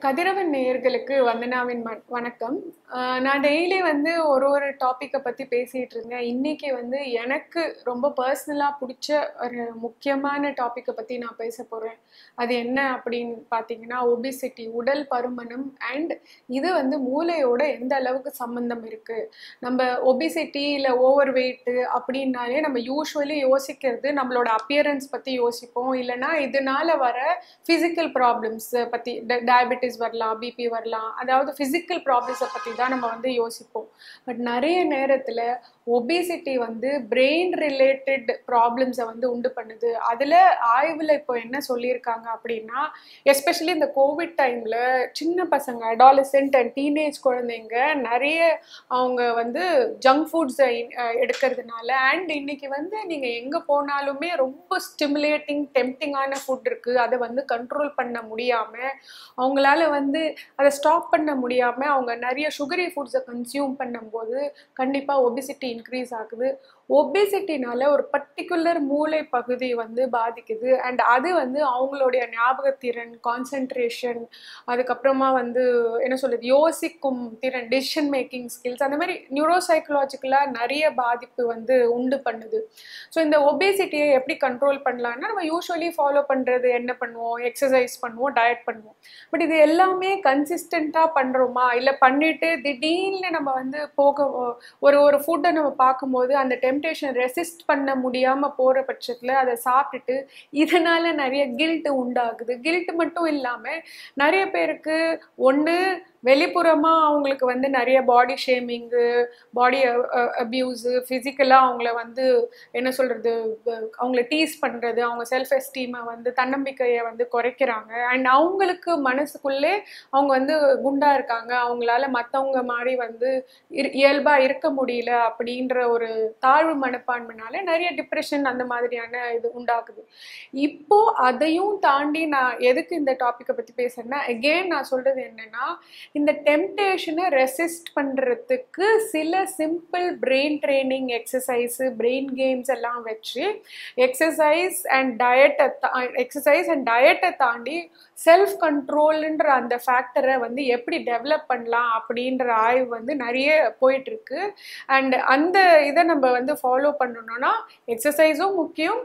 கதிரவன் நேயர்களுக்கு வந்தனாவின் ம- வணக்கம் ஆஹ் நான் டெய்லி வந்து ஒரு ஒரு டாப்பிக்கை பற்றி பேசிகிட்டு இருந்தேன் இன்னைக்கு வந்து எனக்கு ரொம்ப பர்சனலாக பிடிச்ச ஒரு முக்கியமான டாப்பிக்கை பற்றி நான் பேச போகிறேன் அது என்ன அப்படின்னு பார்த்தீங்கன்னா ஒபிசிட்டி உடல் பருமனம் அண்ட் இது வந்து மூளையோட எந்த அளவுக்கு சம்மந்தம் இருக்குது நம்ம ஒபிசிட்டி இல்லை ஓவர் வெயிட்டு அப்படின்னாலே நம்ம யூஸ்வலி யோசிக்கிறது நம்மளோட அப்பியரன்ஸ் பற்றி யோசிப்போம் இல்லைன்னா இதனால வர ஃபிசிக்கல் ப்ராப்ளம்ஸ் பற்றி டயபெட்டிஸ் வரலாம் பிபி வரலாம் அதாவது ஃபிசிக்கல் ப்ராப்ளம்ஸை பற்றி தான் நம்ம வந்து யோசிப்போம் பட் நிறைய நேரத்தில் ஒபிசிட்டி வந்து பிரெயின் ரிலேட்டட் ப்ராப்ளம்ஸை வந்து உண்டு பண்ணுது அதில் ஆய்வில் இப்போ என்ன சொல்லியிருக்காங்க அப்படின்னா எஸ்பெஷலி இந்த கோவிட் டைமில் சின்ன பசங்க அடாலசென்ட் அண்ட் டீனேஜ் குழந்தைங்க நிறைய அவங்க வந்து ஜங்க் ஃபுட்ஸை எடுக்கிறதுனால அண்ட் இன்னைக்கு வந்து நீங்கள் எங்கே போனாலுமே ரொம்ப ஸ்டிமுலேட்டிங் டெம்டிங்கான ஃபுட் இருக்குது அதை வந்து கண்ட்ரோல் பண்ண முடியாமல் அவங்களால வந்து அதை ஸ்டாப் பண்ண முடியாமல் அவங்க நிறைய சுகரி ஃபுட்ஸை கன்சியூம் பண்ணும்போது கண்டிப்பாக ஒபிசிட்டி இன்க்ரீஸ் ஆகுது ஒபிசிட்டினால ஒரு பர்டிகுலர் மூளை பகுதி வந்து பாதிக்குது அண்ட் அது வந்து அவங்களுடைய ஞாபகத்திறன் கான்சென்ட்ரேஷன் அதுக்கப்புறமா வந்து என்ன சொல்றது யோசிக்கும் திறன் டிசிஷன் மேக்கிங் ஸ்கில்ஸ் அந்த மாதிரி நியூரோ சைக்கலாஜிக்கலாக நிறைய பாதிப்பு வந்து உண்டு பண்ணுது ஸோ இந்த ஒபேசிட்டியை எப்படி கண்ட்ரோல் பண்ணலாம்னா நம்ம யூஸ்வலி ஃபாலோ பண்ணுறது என்ன பண்ணுவோம் எக்ஸசைஸ் பண்ணுவோம் டயட் பண்ணுவோம் பட் இது எல்லாமே கன்சிஸ்டண்ட்டாக பண்ணுறோமா இல்லை பண்ணிட்டு திடீர்னு நம்ம வந்து போக ஒரு ஒரு ஃபுட்டை நம்ம பார்க்கும்போது அந்த டெம்டேஷன் ரெசிஸ்ட் பண்ண முடியாமல் போகிற பட்சத்தில் அதை சாப்பிட்டுட்டு இதனால் நிறைய கில்ட்டு உண்டாகுது கில்ட் மட்டும் இல்லாமல் நிறைய பேருக்கு ஒன்று வெளிப்புறமாக அவங்களுக்கு வந்து நிறைய பாடி ஷேமிங்கு பாடி அப்யூஸு ஃபிசிக்கலாக அவங்கள வந்து என்ன சொல்கிறது அவங்கள டீஸ் பண்ணுறது அவங்க செல்ஃப் எஸ்டீமை வந்து தன்னம்பிக்கையை வந்து குறைக்கிறாங்க அண்ட் அவங்களுக்கு மனசுக்குள்ளே அவங்க வந்து குண்டா இருக்காங்க அவங்களால மற்றவங்க மாதிரி வந்து இரு இயல்பாக இருக்க முடியல அப்படின்ற ஒரு தாழ்வு மனப்பான்மைனால நிறைய டிப்ரெஷன் அந்த மாதிரியான இது உண்டாகுது இப்போ அதையும் தாண்டி நான் எதுக்கு இந்த டாப்பிக்கை பற்றி பேசுறேன்னா எகெயின் நான் சொல்கிறது என்னன்னா இந்த டெம்டேஷனை ரெசிஸ்ட் பண்ணுறதுக்கு சில simple brain training exercise brain games எல்லாம் வச்சு எக்ஸசைஸ் அண்ட் டயட்டை எக்ஸசைஸ் அண்ட் டயட்டை தாண்டி செல்ஃப் கண்ட்ரோல்ன்ற அந்த ஃபேக்டரை வந்து எப்படி டெவலப் பண்ணலாம் அப்படின்ற ஆய்வு வந்து நிறைய போயிட்டுருக்கு அண்ட் அந்த இதை நம்ம வந்து ஃபாலோ பண்ணணும்னா எக்ஸசைஸும் முக்கியம்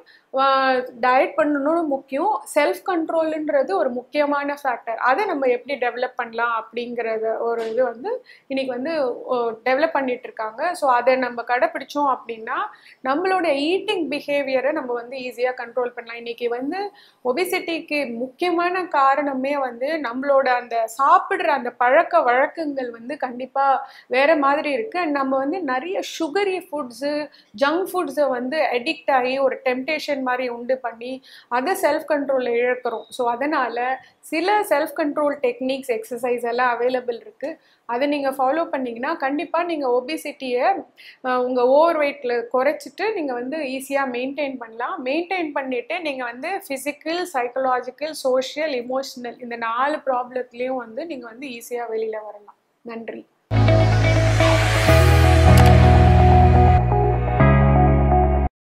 டயட் பண்ணணும்னு முக்கியம் செல்ஃப் கண்ட்ரோலுன்றது ஒரு முக்கியமான ஃபேக்டர் அதை நம்ம எப்படி டெவலப் பண்ணலாம் அப்படிங்கிறத ஒரு இது வந்து இன்னைக்கு வந்து டெவலப் பண்ணிட்டு இருக்காங்க ஸோ அதை நம்ம கடைப்பிடிச்சோம் அப்படின்னா நம்மளோட ஈட்டிங் பிஹேவியரை நம்ம வந்து ஈஸியாக கண்ட்ரோல் பண்ணலாம் இன்னைக்கு வந்து ஒபிசிட்டிக்கு முக்கியமான காரணமே வந்து நம்மளோட அந்த சாப்பிட்ற அந்த பழக்க வழக்கங்கள் வந்து கண்டிப்பாக வேற மாதிரி இருக்கு அண்ட் நம்ம வந்து நிறைய சுகரி ஃபுட்ஸு ஜங்க் ஃபுட்ஸை வந்து அடிக்ட் ஆகி ஒரு டெம்டேஷன் மாதிரி உண்டு பண்ணி அதை செல்ஃப் கண்ட்ரோலில் இழக்கிறோம் ஸோ அதனால் சில செல்ஃப் கண்ட்ரோல் டெக்னிக்ஸ் எக்ஸசைஸ் எல்லாம் அவைலபிள் இருக்குது அதை நீங்கள் ஃபாலோ பண்ணிங்கன்னா கண்டிப்பாக நீங்கள் ஒபிசிட்டியை உங்கள் ஓவர் வெயிட்டில் குறைச்சிட்டு நீங்கள் வந்து ஈஸியாக மெயின்டைன் பண்ணலாம் மெயின்டைன் பண்ணிவிட்டு நீங்கள் வந்து ஃபிசிக்கல் சைக்கலாஜிக்கல் சோஷியல் இமோஷனல் இந்த நாலு ப்ராப்ளத்துலேயும் வந்து நீங்கள் வந்து ஈஸியாக வெளியில் வரலாம் நன்றி